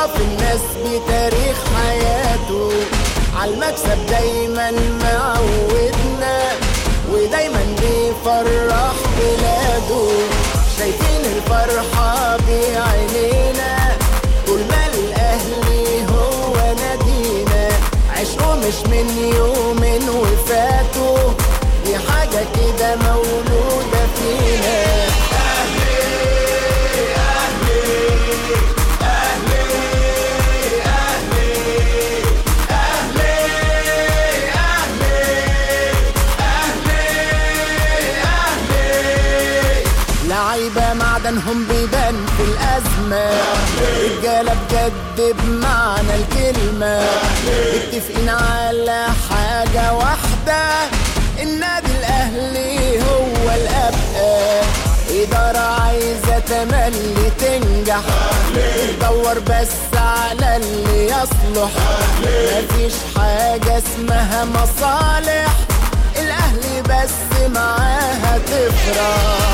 بيعرف الناس بتاريخ حياته عالمكسب دايما معودنا ودايما بيفرح بلاده شايفين الفرحة بعينينا طول ما الأهلي هو نادينا عشقه مش من يوم وفاتوا دي حاجة كده مولودة فينا لعيبة معدنهم بيبان في الأزمة رجالة بجد بمعنى الكلمة متفقين على حاجة واحدة النادي الأهلي هو الأبقى إدارة عايزة تملي تنجح تدور بس على اللي يصلح مفيش حاجة اسمها مصالح الأهلي بس معاها تفرح